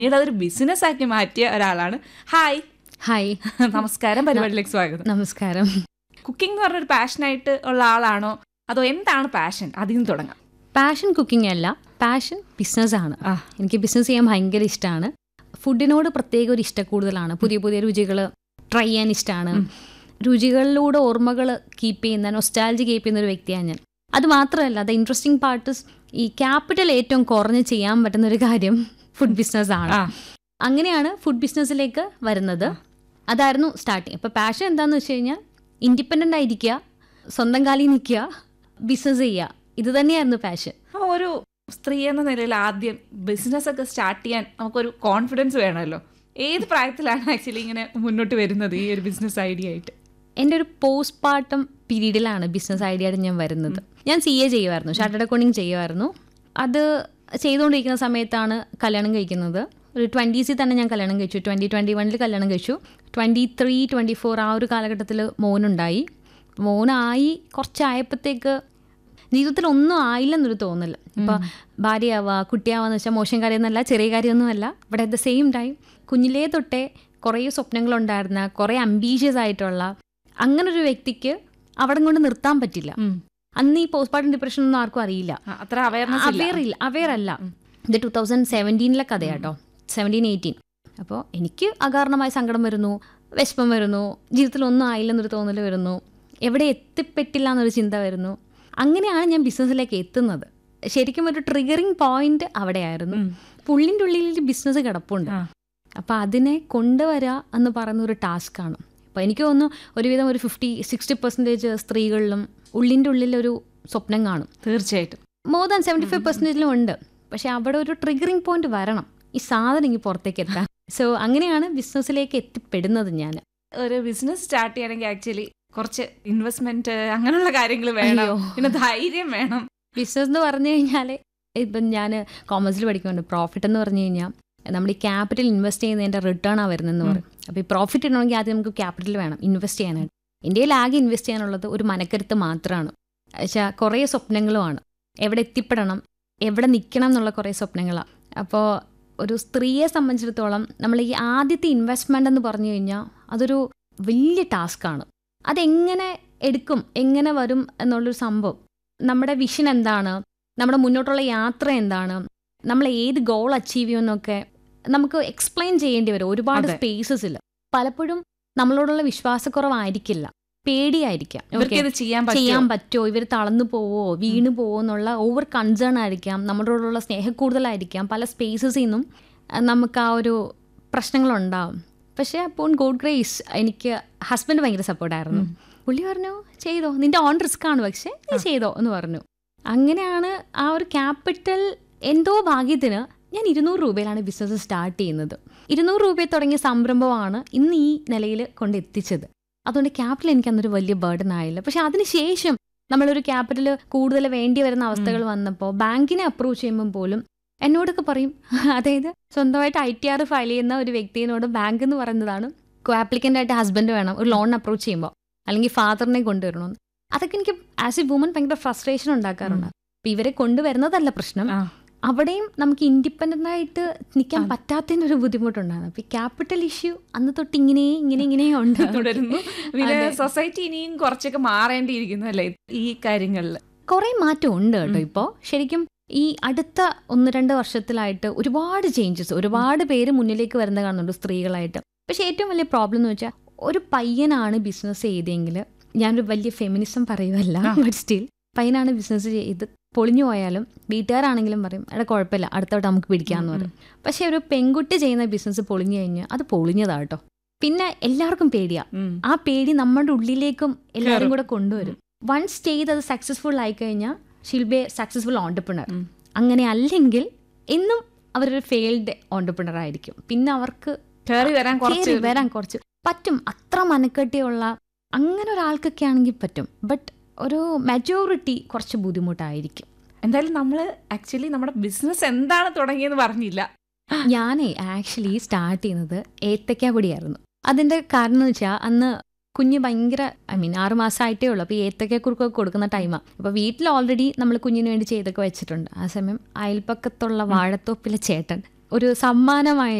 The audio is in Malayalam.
പിന്നീട് അതൊരു ബിസിനസ് ആക്കി മാറ്റിയ ഒരാളാണ് ഹായ് ഹായ് നമസ്കാരം പരിപാടിയിലേക്ക് സ്വാഗതം നമസ്കാരം കുക്കിംഗ് എന്ന് പറഞ്ഞൊരു പാഷനായിട്ട് ഉള്ള ആളാണോ അതോ എന്താണ് പാഷൻ അതിൽ നിന്ന് തുടങ്ങാം പാഷൻ കുക്കിംഗ് അല്ല പാഷൻ ബിസിനസ്സാണ് ആ. എനിക്ക് ബിസിനസ് ചെയ്യാൻ ഭയങ്കര ഇഷ്ടമാണ് ഫുഡിനോട് പ്രത്യേക ഒരു ഇഷ്ടം കൂടുതലാണ് പുതിയ പുതിയ രുചികൾ ട്രൈ ചെയ്യാൻ ഇഷ്ടമാണ് ഉം. രുചികളിലൂടെ ഓർമ്മകൾ കീപ്പ് ചെയ്യുന്ന നൊസ്റ്റാലജി കീപ്പ് ചെയ്യുന്ന ഒരു വ്യക്തിയാണ് ഞാൻ അത് മാത്രമല്ല അത് ഇൻട്രസ്റ്റിംഗ് പാർട്ട് ഈ ക്യാപിറ്റൽ ഏറ്റവും കുറഞ്ഞ് ചെയ്യാൻ പറ്റുന്ന ഒരു കാര്യം ഫുഡ് ബിസിനസ് ആണ് ആ. അങ്ങനെയാണ് ഫുഡ് ബിസിനസ്സിലേക്ക് വരുന്നത് അതായിരുന്നു സ്റ്റാർട്ടിങ് അപ്പോൾ പാഷൻ എന്താണെന്ന് വെച്ച് കഴിഞ്ഞാൽ ഇൻഡിപെൻഡൻ്റ് ആയിരിക്കുക സ്വന്തം കാലിൽ നിൽക്കുക ബിസിനസ് ചെയ്യുക ഇത് തന്നെയായിരുന്നു പാഷൻ അപ്പോൾ ഒരു സ്ത്രീ എന്ന നിലയിൽ ആദ്യം ബിസിനസ് ഒക്കെ സ്റ്റാർട്ട് ചെയ്യാൻ നമുക്കൊരു കോൺഫിഡൻസ് വേണമല്ലോ ഏത് പ്രായത്തിലാണ് ആക്ച്വലി ഇങ്ങനെ മുന്നോട്ട് വരുന്നത് ഈ ഒരു ബിസിനസ് ഐഡിയ ആയിട്ട് എൻ്റെ ഒരു പോസ്റ്റ് പാർട്ടം പീരീഡിലാണ് ബിസിനസ് ഐഡിയ ആയിട്ട് ഞാൻ വരുന്നത് ഞാൻ സി എ ചെയ്യുമായിരുന്നു ഷാർട്ടഡ് അക്കൗണ്ടിങ് ചെയ്യുമായിരുന്നു അത് ചെയ്തുകൊണ്ടിരിക്കുന്ന സമയത്താണ് കല്യാണം കഴിക്കുന്നത് ഒരു ട്വൻറ്റീസിൽ തന്നെ ഞാൻ കല്യാണം കഴിച്ചു ട്വൻറ്റി ട്വൻറ്റി വണ്ണിൽ കല്യാണം കഴിച്ചു ട്വൻറ്റി ത്രീ ട്വൻറ്റി ഫോർ ആ ഒരു കാലഘട്ടത്തിൽ മോനുണ്ടായി മോനായി കുറച്ചായപ്പോഴത്തേക്ക് ജീവിതത്തിൽ ഒന്നും ആയില്ലെന്നൊരു തോന്നൽ ഇപ്പോൾ ഭാര്യയാവുക കുട്ടിയാവാന്ന് വെച്ചാൽ മോശം കാര്യമൊന്നുമല്ല ചെറിയ കാര്യമൊന്നുമല്ല but at the same time കുഞ്ഞിലേ തൊട്ടേ കുറേ സ്വപ്നങ്ങളുണ്ടായിരുന്ന കുറേ അംബീഷ്യസ് ആയിട്ടുള്ള അങ്ങനൊരു വ്യക്തിക്ക് അവിടെ കൊണ്ട് നിർത്താൻ പറ്റില്ല അന്ന് ഈ പോസ്റ്റ് പാർട്ടം ഡിപ്രഷൻ ഒന്നും ആർക്കും അറിയില്ല ആ, അത്ര അവയർനെസ് അവെയർ ഇല്ല അവെയർ അല്ല ഇത് ടൂ തൗസൻഡ് സെവൻറ്റീനിലെ കഥയാട്ടോ സെവൻറ്റീൻ എയ്റ്റീൻ അപ്പോൾ എനിക്ക് അകാരണമായ സങ്കടം വരുന്നു വിഷമം വരുന്നു ജീവിതത്തിൽ ഒന്നും ആയില്ലെന്നൊരു തോന്നൽ വരുന്നു എവിടെ എത്തിപ്പെട്ടില്ല എന്നൊരു ചിന്ത വരുന്നു അങ്ങനെയാണ് ഞാൻ ബിസിനസ്സിലേക്ക് എത്തുന്നത് ശരിക്കും ഒരു ട്രിഗറിങ് പോയിന്റ് അവിടെയായിരുന്നു പുള്ളിൻ്റെ ഉള്ളിൽ ബിസിനസ് കിടപ്പുണ്ട് ആ. അപ്പോൾ അതിനെ കൊണ്ടുവരിക എന്ന് പറയുന്ന ഒരു ടാസ്ക്കാണ് അപ്പോൾ എനിക്ക് തോന്നുന്നു ഒരുവിധം ഒരു ഫിഫ്റ്റി സിക്സ്റ്റി പെർസെൻറ്റേജ് സ്ത്രീകളിലും ഉള്ളിൻ്റെ ഉള്ളിലൊരു സ്വപ്നം കാണും തീർച്ചയായിട്ടും മോർ ദാൻ സെവൻറ്റി ഫൈവ് പെർസെൻറ്റേജിലും ഉണ്ട് പക്ഷെ അവിടെ ഒരു ട്രിഗറിങ് പോയിന്റ് വരണം ഈ സാധനം ഇങ്ങനെ പുറത്തേക്ക് എത്താൻ സോ അങ്ങനെയാണ് ബിസിനസ്സിലേക്ക് എത്തിപ്പെടുന്നത് ഞാൻ ഒരു ബിസിനസ് സ്റ്റാർട്ട് ചെയ്യണമെങ്കിൽ ആക്ച്വലി കുറച്ച് ഇൻവെസ്റ്റ്മെന്റ് അങ്ങനെയുള്ള കാര്യങ്ങൾ വേണം അയ്യോ. പിന്നെ ധൈര്യം വേണം ബിസിനസ് എന്ന് പറഞ്ഞു കഴിഞ്ഞാൽ ഇപ്പം ഞാൻ കോമേഴ്സിൽ പഠിക്കുന്നുണ്ട് പ്രോഫിറ്റ് എന്ന് പറഞ്ഞു കഴിഞ്ഞാൽ നമ്മൾ ഈ ക്യാപിറ്റൽ ഇൻവെസ്റ്റ് ചെയ്യുന്നതിൻ്റെ റിട്ടേൺ ആ വരുന്നതെന്ന് പറയും അപ്പോൾ ഈ പ്രോഫിറ്റ് ഇടണമെങ്കിൽ ആദ്യം നമുക്ക് ക്യാപിറ്റൽ വേണം ഇൻവെസ്റ്റ് ചെയ്യാനായിട്ട് ഇന്ത്യയിൽ ആകെ ഇൻവെസ്റ്റ് ചെയ്യാനുള്ളത് ഒരു മനക്കരുത്ത് മാത്രമാണ് വെച്ചാൽ കുറേ സ്വപ്നങ്ങളുമാണ് എവിടെ എത്തിപ്പെടണം എവിടെ നിൽക്കണം എന്നുള്ള കുറേ സ്വപ്നങ്ങളാണ് അപ്പോൾ ഒരു സ്ത്രീയെ സംബന്ധിച്ചിടത്തോളം നമ്മൾ ഈ ആദ്യത്തെ ഇൻവെസ്റ്റ്മെൻ്റ് എന്ന് പറഞ്ഞു കഴിഞ്ഞാൽ അതൊരു വലിയ ടാസ്ക്കാണ് അതെങ്ങനെ എടുക്കും എങ്ങനെ വരും എന്നുള്ളൊരു സംഭവം നമ്മുടെ വിഷൻ എന്താണ് നമ്മുടെ മുന്നോട്ടുള്ള യാത്ര എന്താണ് നമ്മൾ ഏത് ഗോൾ അച്ചീവ് ചെയ്യുമെന്നൊക്കെ നമുക്ക് എക്സ്പ്ലെയിൻ ചെയ്യേണ്ടി വരും ഒരുപാട് അതെ. സ്പേസസിൽ പലപ്പോഴും നമ്മളോടുള്ള വിശ്വാസക്കുറവായിരിക്കില്ല പേടിയായിരിക്കാം ഇവർക്ക് Okay. ഇത് ചെയ്യാൻ ചെയ്യാൻ പറ്റും പറ്റുമോ ഇവർ തളർന്നു പോവോ വീണു പോവോ എന്നുള്ള ഓവർ കൺസേൺ ആയിരിക്കാം നമ്മളോടുള്ള സ്നേഹക്കൂടുതലായിരിക്കാം പല സ്പേസസിൽ നിന്നും അഹ് നമുക്ക് ആ ഒരു പ്രശ്നങ്ങളുണ്ടാവും പക്ഷേ അപ്പോൾ ഗോഡ് ഗ്രേസ് എനിക്ക് ഹസ്ബൻഡ് ഭയങ്കര സപ്പോർട്ടായിരുന്നു പുള്ളി പറഞ്ഞു ചെയ്തോ നിന്റെ ഓൺ റിസ്ക് ആണ് പക്ഷേ നീ ചെയ്തോ എന്ന് പറഞ്ഞു അങ്ങനെയാണ് ആ ഒരു ക്യാപിറ്റൽ എന്തോ ഭാഗ്യത്തിന് ഞാൻ ഇരുന്നൂറ് രൂപയിലാണ് ബിസിനസ് സ്റ്റാർട്ട് ചെയ്യുന്നത് ഇരുന്നൂറ് രൂപയിൽ തുടങ്ങിയ സംരംഭമാണ് ഇന്ന് ഈ നിലയിൽ കൊണ്ട് എത്തിച്ചത് അതുകൊണ്ട് ക്യാപിറ്റൽ എനിക്ക് അന്നൊരു വലിയ ബേർഡൻ ആയില്ല പക്ഷെ അതിനുശേഷം നമ്മളൊരു ക്യാപിറ്റൽ കൂടുതൽ വേണ്ടി വരുന്ന അവസ്ഥകൾ വന്നപ്പോൾ ബാങ്കിനെ അപ്രൂവ് ചെയ്യുമ്പോൾ പോലും എന്നോടൊക്കെ പറയും അതായത് സ്വന്തമായിട്ട് ഐ ടി ആർ ഫയൽ ചെയ്യുന്ന ഒരു വ്യക്തിയോട് ബാങ്ക് എന്ന് പറയുന്നതാണ് കോ ആപ്ലിക്കൻ്റ് ആയിട്ട് ഹസ്ബൻഡ് വേണം ഒരു ലോൺ അപ്രോച്ച് ചെയ്യുമ്പോൾ അല്ലെങ്കിൽ ഫാദറിനെ കൊണ്ടുവരണമെന്ന് അതൊക്കെ എനിക്ക് ആസ് എ വുമൻ ഭയങ്കര ഫ്രസ്ട്രേഷൻ ഉണ്ടാക്കാറുണ്ട് അപ്പൊ ഇവരെ കൊണ്ടുവരുന്നതല്ല പ്രശ്നം ആ. അവിടെയും നമുക്ക് ഇൻഡിപെൻഡൻ്റ് ആയിട്ട് നിൽക്കാൻ ആ. പറ്റാത്തതിൻ്റെ ഒരു ബുദ്ധിമുട്ടുണ്ടായിരുന്നു അപ്പോൾ ഈ ക്യാപിറ്റൽ ഇഷ്യൂ അന്ന് തൊട്ട് ഇങ്ങനെ ഇങ്ങനെ ഇങ്ങനെ ഉണ്ട് തുടരുന്നു പിന്നെ അതെ. സൊസൈറ്റി ഇനിയും കുറച്ചൊക്കെ മാറേണ്ടിയിരിക്കുന്നു അല്ലേ ഈ കാര്യങ്ങളിൽ കുറേ മാറ്റം ഉണ്ട് കേട്ടോ ഉം. ഇപ്പോൾ ശരിക്കും ഈ അടുത്ത ഒന്ന് രണ്ട് വർഷത്തിലായിട്ട് ഒരുപാട് ചേഞ്ചസ് ഒരുപാട് പേര് മുന്നിലേക്ക് വരുന്ന കാണുന്നുണ്ട് സ്ത്രീകളായിട്ട് പക്ഷേ ഏറ്റവും വലിയ പ്രോബ്ലം എന്ന് വെച്ചാൽ ഒരു പയ്യനാണ് ബിസിനസ് ചെയ്തെങ്കിൽ ഞാനൊരു വലിയ ഫെമിനിസം പറയുമല്ല ആ. ബട്ട് സ്റ്റിൽ പയ്യനാണ് ബിസിനസ് ചെയ്ത് പൊളിഞ്ഞു പോയാലും വീട്ടുകാരാണെങ്കിലും പറയും എടാ കുഴപ്പമില്ല അടുത്തോട്ട് നമുക്ക് പിടിക്കാമെന്ന് പറയും പക്ഷേ ഒരു പെൺകുട്ടി ചെയ്യുന്ന ബിസിനസ് പൊളിഞ്ഞു കഴിഞ്ഞാൽ അത് പൊളിഞ്ഞതാട്ടോ പിന്നെ എല്ലാവർക്കും പേടിയാ ആ പേടി നമ്മുടെ ഉള്ളിലേക്കും എല്ലാവരും കേറും. കൂടെ കൊണ്ടുവരും വൺസ് ചെയ്ത് അത് സക്സസ്ഫുൾ ആയി കഴിഞ്ഞാൽ ഷിൽ ബി സക്സസ്ഫുൾ ഓണ്ടർപ്രണർ ഉം. അങ്ങനെ അല്ലെങ്കിൽ എന്നും അവരൊരു ഫെയിൽഡ് ഓണ്ടർപ്രണർ ആയിരിക്കും പിന്നെ അവർക്ക് കയറി വരാൻ കുറച്ച് കേറി വരാൻ കുറച്ച് പറ്റും അത്ര മനക്കെട്ടിയുള്ള അങ്ങനെ ഒരാൾക്കൊക്കെ ആണെങ്കിൽ പറ്റും ബട്ട് ഒരു മെജോറിറ്റി കുറച്ച് ബുദ്ധിമുട്ടായിരിക്കും എന്തായാലും നമ്മൾ ആക്ച്വലി നമ്മുടെ ബിസിനസ് എന്താണ് തുടങ്ങിയെന്ന് പറഞ്ഞില്ല ഞാനേ ആക്ച്വലി സ്റ്റാർട്ട് ചെയ്യുന്നത് ഏത്തക്ക പൊടിയായിരുന്നു അതിൻ്റെ കാരണം എന്ന് വെച്ചാൽ അന്ന് കുഞ്ഞ് ഭയങ്കര ഐ മീൻ ആറ് മാസമായിട്ടേ ഉള്ളൂ അപ്പോൾ ഈ ഏത്തക്ക കുറുക്കൊക്കെ കൊടുക്കുന്ന ടൈമാണ് അപ്പോൾ വീട്ടിൽ ഓൾറെഡി നമ്മൾ കുഞ്ഞിന് വേണ്ടി ചെയ്തൊക്കെ വെച്ചിട്ടുണ്ട് ആ സമയം അയൽപ്പക്കത്തുള്ള വാഴത്തോപ്പിലെ ചേട്ടൻ ഒരു സമ്മാനമായി